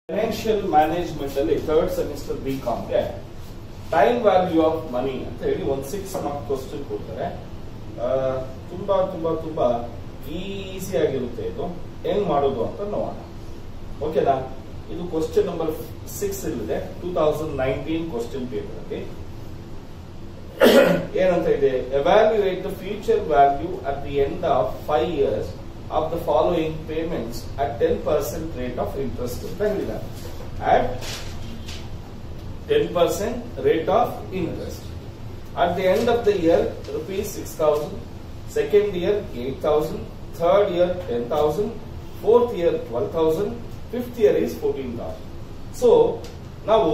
Financial management ಅಲ್ಲಿ third semester B ಕಾಮ್ಗೆ time value of money ಅಂತ ಹೇಳಿ ಒಂದು ಸಿಕ್ಸ್ ಮಾರ್ಕ್ ಕ್ವಶನ್ ಕೊಡ್ತಾರೆ ಆ, ತುಂಬಾ ತುಂಬಾ ತುಂಬಾ ಈಸಿ ಆಗಿರುತ್ತೆ ಇದು ಹೆಂಗ್ ಮಾಡೋದು ಅಂತ ನೋಡೋಣ ಓಕೆನಾ ಇದು ಕ್ವಶನ್ ನಂಬರ್ ಸಿಕ್ಸ್ ಇಲ್ಲಿದೆ two thousand nineteen question paper ಅಲ್ಲಿ ಏನಂತ ಇದೆ evaluate the future value at the end of five years of the following payments at ten percent rate of interest ಅಂತ ಹೇಳಿದ್ದಾರೆ at ten percent rate of interest at the end of the year rupees six thousand second year eight thousand third year ten thousand fourth year twelve thousand fifth year is fourteen thousand so ನಾವು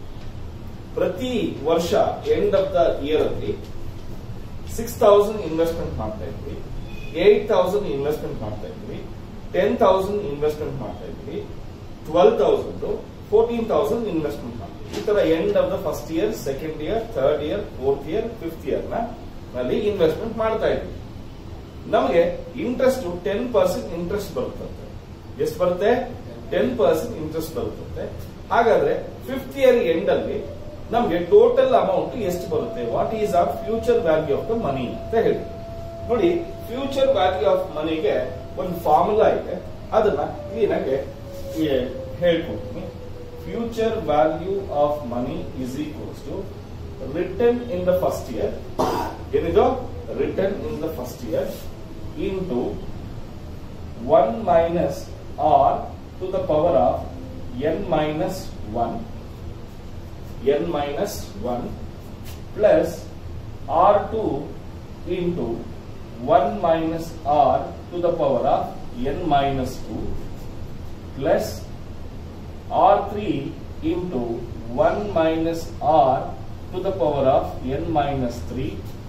ಪ್ರತಿ ವರ್ಷ end of the year ಅಲ್ಲಿ six thousand investment ಮಾಡ್ತಾ ಇದ್ವಿ eight thousand investment ಮಾಡ್ತಾ ಇದ್ವಿ ten thousand investment ಮಾಡ್ತಾ ಇದ್ವಿ twelve thousand fourteen thousand investment ಮಾಡ್ತೀವಿ ಈ ತರ end of the first year second year third year fourth year fifth year ನಲ್ಲಿ ಇನ್ವೆಸ್ಟ್ಮೆಂಟ್ ಮಾಡ್ತಾ ಇದ್ವಿ ನಮಗೆ ಇಂಟ್ರೆಸ್ಟ್ ಟೆನ್ ಪರ್ಸೆಂಟ್ ಇಂಟ್ರೆಸ್ಟ್ ಬರುತ್ತಂತೆ ಎಷ್ಟು ಬರುತ್ತೆ ಟೆನ್ ಪರ್ಸೆಂಟ್ ಇಂಟ್ರೆಸ್ಟ್ ಬರುತ್ತಂತೆ ಹಾಗಾದ್ರೆ ಫಿಫ್ತ್ ಇಯರ್ ಎಂಡ್ ಅಲ್ಲಿ ನಮಗೆ ಟೋಟಲ್ ಅಮೌಂಟ್ ಎಷ್ಟು ಬರುತ್ತೆ what is our future value of the money ಅಂತ ಹೇಳಿ ನೋಡಿ ಫ್ಯೂಚರ್ ವ್ಯಾಲ್ಯೂ ಆಫ್ ಮನಿಗೆ ಒಂದು ಫಾರ್ಮುಲಾ ಇದೆ ಅದನ್ನ ಕ್ಲೀನಾಗಿ ಹೇಳ್ಕೊಡ್ತೀನಿ future value of money is equals to return in the first year ಏನಿದು return in the first year into one minus r to the power of n minus one n minus 1 plus r2 into 1 minus r to the power of n minus 2 plus r3 into 1 minus r to the power of n minus 3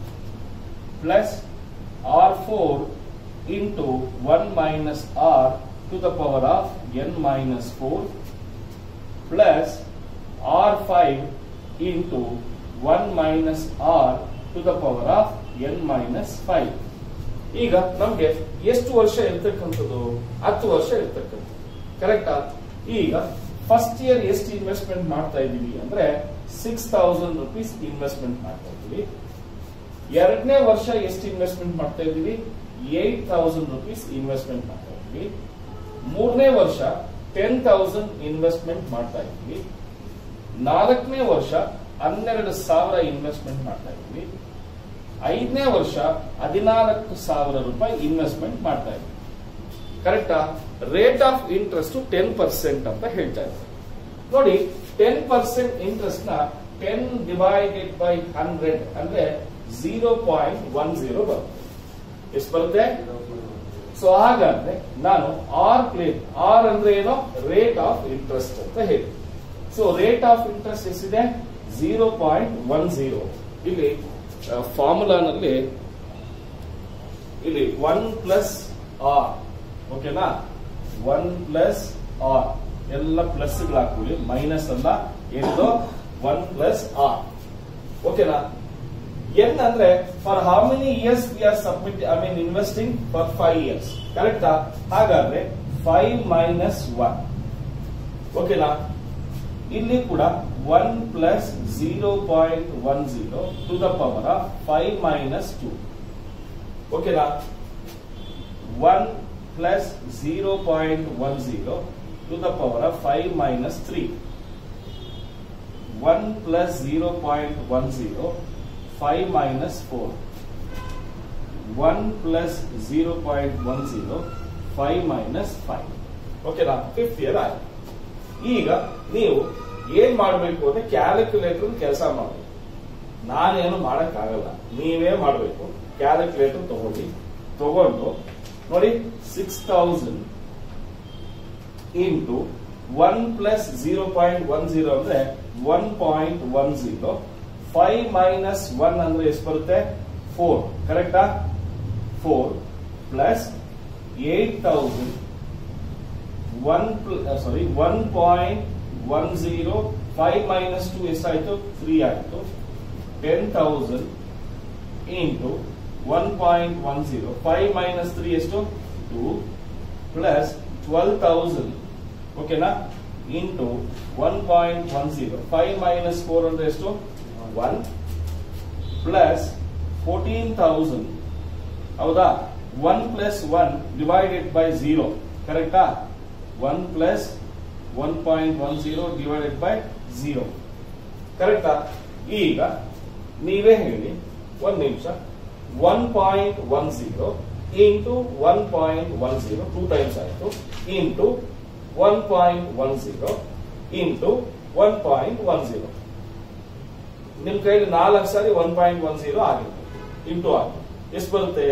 plus r4 into 1 minus r to the power of n minus 4 plus r5 into 1 minus r to the power of n minus 5 ಈಗ ನಮ್ಗೆ ಎಷ್ಟು ವರ್ಷ ಇರ್ತಕ್ಕಂಥದ್ದು ಹತ್ತು ವರ್ಷ ಇರ್ತಕ್ಕಂಥದ್ದು ಕರೆಕ್ಟಾ ಈಗ ಫಸ್ಟ್ ಇಯರ್ ಎಷ್ಟು ಇನ್ವೆಸ್ಟ್ಮೆಂಟ್ ಮಾಡ್ತಾ ಇದೀವಿ ಅಂದ್ರೆ ಸಿಕ್ಸ್ ತೌಸಂಡ್ ರುಪೀಸ್ ಇನ್ವೆಸ್ಟ್ಮೆಂಟ್ ಮಾಡ್ತಾ ಇದೀವಿ ಎರಡನೇ ವರ್ಷ ಎಷ್ಟು ಇನ್ವೆಸ್ಟ್ಮೆಂಟ್ ಮಾಡ್ತಾ ಇದೀವಿ ಏಟ್ ತೌಸಂಡ್ ರುಪೀಸ್ ಇನ್ವೆಸ್ಟ್ಮೆಂಟ್ ಮಾಡ್ತಾ ಇದೀವಿ ಮೂರನೇ ವರ್ಷ ಟೆನ್ ತೌಸಂಡ್ ಇನ್ವೆಸ್ಟ್ಮೆಂಟ್ ಮಾಡ್ತಾ ಇದ್ವಿ ನಾಲ್ಕನೇ ವರ್ಷ ಹನ್ನೆರಡು ಸಾವಿರ ಇನ್ವೆಸ್ಟ್ಮೆಂಟ್ ಮಾಡ್ತಾ ಇದ್ವಿ ಐದನೇ ವರ್ಷ ಹದಿನಾಲ್ಕು ಸಾವಿರ ರೂಪಾಯಿ ಇನ್ವೆಸ್ಟ್ಮೆಂಟ್ ಮಾಡ್ತಾ ಇದ್ವಿ ಕರೆಕ್ಟಾ rate of interest ten percent ಅಂತ ಹೇಳ್ತಾ ಇದ್ದಾರೆ ನೋಡಿ ಟೆನ್ ಪರ್ಸೆಂಟ್ ಇಂಟ್ರೆಸ್ಟ್ ನ ಟೆನ್ ಡಿವೈಡೆಡ್ ಬೈ ಹಂಡ್ರೆಡ್ ಅಂದ್ರೆ ಜೀರೋ ಪಾಯಿಂಟ್ ಒನ್ ಜೀರೋ ಬರುತ್ತೆ ಎಷ್ಟು ಬರುತ್ತೆ ಸೊ ಹಾಗಾದ್ರೆ ನಾನು ಆರ್ ಪ್ಲೇಟ್ ಆರ್ ಅಂದ್ರೆ ಏನೋ ರೇಟ್ ಆಫ್ ಇಂಟ್ರೆಸ್ಟ್ ಅಂತ ಹೇಳಿ ಸೊ ರೇಟ್ ಆಫ್ ಇಂಟ್ರೆಸ್ಟ್ ಎಷ್ಟಿದೆ ಜೀರೋ ಪಾಯಿಂಟ್ ಒನ್ ಜೀರೋ ಇಲ್ಲಿ ಫಾರ್ಮುಲಾನಲ್ಲಿ ಇಲ್ಲಿ ಒನ್ ಪ್ಲಸ್ ಆರ್ ಓಕೆನಾ ಒನ್ ಪ್ಲಸ್ ಆರ್ ಎಲ್ಲ ಪ್ಲಸ್ ಹಾಕೊಳ್ಳಿ ಮೈನಸ್ ಅಲ್ಲ ಏನಿದು ಒನ್ ಪ್ಲಸ್ ಆರ್ ಓಕೆನಾ ಎನ್ ಅಂದ್ರೆ for how many years we are submit I mean investing for five years ಕರೆಕ್ಟಾ ಹಾಗಾದ್ರೆ ಫೈವ್ ಮೈನಸ್ ಒನ್ ಓಕೆನಾ ಇಲ್ಲಿ ಕೂಡ one plus zero point one zero to the power of five minus two ಓಕೆನಾ one plus zero point one zero to the power of five minus three one plus zero point one zero five minus four one plus zero point one zero five minus five ಓಕೆನಾ fifth year ಆಯ್ತು ಈಗ ನೀವು ಏನ್ ಮಾಡಬೇಕು ಅಂದ್ರೆ calculator ಕೆಲಸ ಮಾಡಬೇಕು ನಾನೇನು ಮಾಡಕ್ಕಾಗಲ್ಲ ನೀವೇ ಮಾಡಬೇಕು ಕ್ಯಾಲ್ಕುಲೇಟರ್ ತಗೊಳ್ಳಿ ತಗೊಂಡು ನೋಡಿ six thousand into one plus zero point one zero ಅಂದ್ರೆ one point one zero five minus one ಅಂದ್ರೆ ಎಷ್ಟು ಬರುತ್ತೆ ಫೋರ್ ಕರೆಕ್ಟಾ four plus eight thousand one sorry one point one zero five minus two ಎಷ್ಟಾಯ್ತು three ಆಯ್ತು ten thousand into one point one zero five minus three ಎಷ್ಟು two plus twelve thousand ಓಕೆನಾ into one point one zero five minus four ಅಂದ್ರೆ ಎಷ್ಟು one plus fourteen thousand ಹೌದಾ one plus one divided by zero ಕರೆಕ್ಟಾ one plus one point one zero divided by zero ಕರೆಕ್ಟಾ ಈಗ ನೀವೇ ಹೇಳಿ ಒಂದ್ ನಿಮಿಷ one point one zero into one point one zero two times ಆಯಿತು into one point one zero into one point one zero ನಿಮ್ ಕೈಲಿ ನಾಲ್ಕು ಸಾರಿ ಒನ್ ಪಾಯಿಂಟ್ ಒನ್ ಜೀರೋ ಆಗಿದೆ ಇಂಟು ಆಗಿದೆ ಎಷ್ಟು ಬರುತ್ತೆ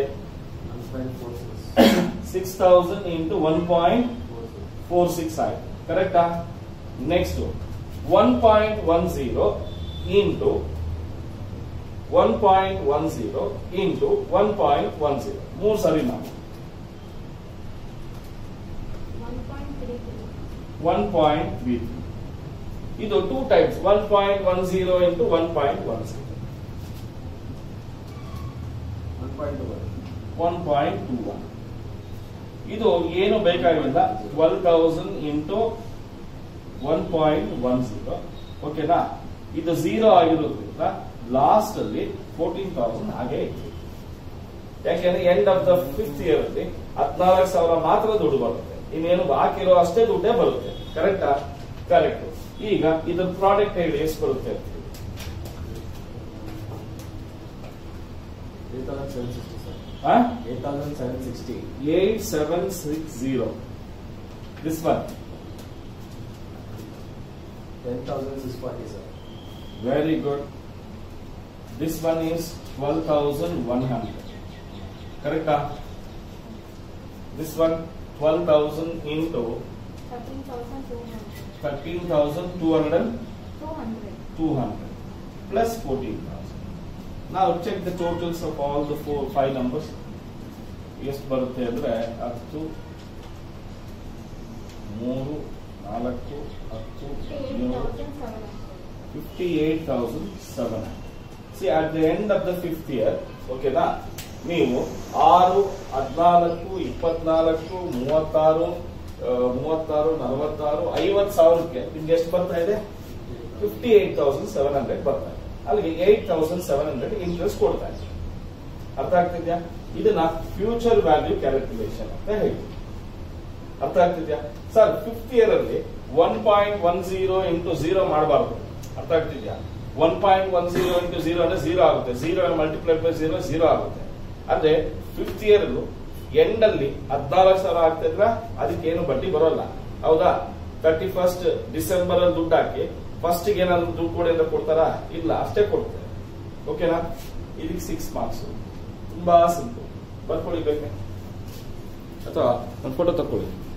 six thousand into one point four six ಆಯ್ತು ಕರೆಕ್ಟಾ next one point one zero into one point one zero into one point one zero ಮೂರು ಸರಿ ಮಾಡಿ ಒನ್ ಪಾಯಿಂಟ್ ತ್ರೀ ಇದು two times one point one zero into one point one zero one point two one ಇದು ಏನು ಬೇಕಾಗಿಲ್ಲ twelve thousand into one point one zero ಓಕೆನಾ ಇದು zero ಆಗಿರೋದ್ರಿಂದ ಲಾಸ್ಟ್ ಅಲ್ಲಿ ಫೋರ್ಟೀನ್ ತೌಸಂಡ್ ಹಾಗೆ ಇತ್ತು ಯಾಕೆಂದ್ರೆ end of the fifth year ಅಲ್ಲಿ ಹದಿನಾಲ್ಕು ಸಾವಿರ ಮಾತ್ರ ದುಡ್ಡು ಬರುತ್ತೆ ಇನ್ನೇನು ಬಾಕಿ ಇರೋ ಅಷ್ಟೇ ದುಡ್ಡೇ ಬರುತ್ತೆ ಕರೆಕ್ಟಾ ಕರೆಕ್ಟ್ ಈಗ ಇದ್ರ ಪ್ರಾಡಕ್ಟ್ ಹೇಳಿ ಎಷ್ಟು ಬರುತ್ತೆ ಅಂತ ಹೇಳಿ. ಆ? 8760 this one very good this one is 12100 correct ah? this one 12000 into 13200 200 plus 14000 now check the totals of all the four five numbers ಎಷ್ಟು ಬರುತ್ತೆ ಅಂದ್ರೆ ಹತ್ತು ಮೂರು ನಾಲ್ಕು ಹತ್ತು ಮೂರು ಫಿಫ್ಟಿ ಏಟ್ ತೌಸಂಡ್ ಸೆವೆನ್ ಸಿ at the end of the fifth year ಓಕೆನಾ ನೀವು ಆರು ಹದಿನಾಲ್ಕು ಇಪ್ಪತ್ನಾಲ್ಕು ಮೂವತ್ತಾರು ಆ, ಮೂವತ್ತಾರು ನಲವತ್ತಾರು ಐವತ್ತು ಸಾವಿರಕ್ಕೆ ನಿಮ್ಗೆ ಎಷ್ಟು ಬರ್ತಾ ಇದೆ fifty eight thousand seven hundred ಬರ್ತಾ ಇದೆ ಅಲ್ಲಿಗೆ eight thousand seven hundred interest ಕೊಡ್ತಾ ಇದೆ ಅರ್ಥ ಆಗ್ತಿದ್ಯಾ ಇದನ್ನ ಫ್ಯೂಚರ್ ವ್ಯಾಲ್ಯೂ ಕ್ಯಾಲ್ಕುಲೇಷನ್ ಅಂತ ಹೇಳಿ ಅರ್ಥ ಆಗ್ತಿದ್ಯಾ ಸರ್ ಫಿಫ್ತ್ ಇಯರ್ ಅಲ್ಲಿ one point one zero into zero ಮಾಡಬಾರ್ದು ಅರ್ಥ ಆಗ್ತಿದ್ಯಾ one point one zero into zero ಅಂದ್ರೆ ಜೀರೋ ಆಗುತ್ತೆ zero multiplied by zero zero ಆಗುತ್ತೆ ಅಂದ್ರೆ ಫಿಫ್ತ್ ಇಯರ್ ಎಂಡ್ ಅಲ್ಲಿ ಹದಿನಾಲ್ಕು ಸಾವಿರ ಆಗ್ತಿದ್ರ ಅದಕ್ಕೆ ಏನು ಬಡ್ಡಿ ಬರೋಲ್ಲ ಹೌದಾ ತರ್ಟಿ ಫಸ್ಟ್ ಡಿಸೆಂಬರ್ ಅಲ್ಲಿ ದುಡ್ಡು ಹಾಕಿ ಫಸ್ಟ್ ಏನಾದ್ರು ದುಡ್ಡು ಕೊಡಿ ಅಂತ ಕೊಡ್ತಾರಾ ಇಲ್ಲ ಅಷ್ಟೇ ಕೊಡ್ತಾರೆ ಓಕೆನಾ ಇದಕ್ಕೆ ಸಿಕ್ಸ್ ಮಾರ್ಕ್ಸ್ ತುಂಬಾ ಸಿಂಪಲ್ ಬರ್ಕೊಳ್ಳಿ ಬೇಕಾ ಅಥವಾ ಒಂದು ಫೋಟೋ ತಕೊಳ್ಳಿ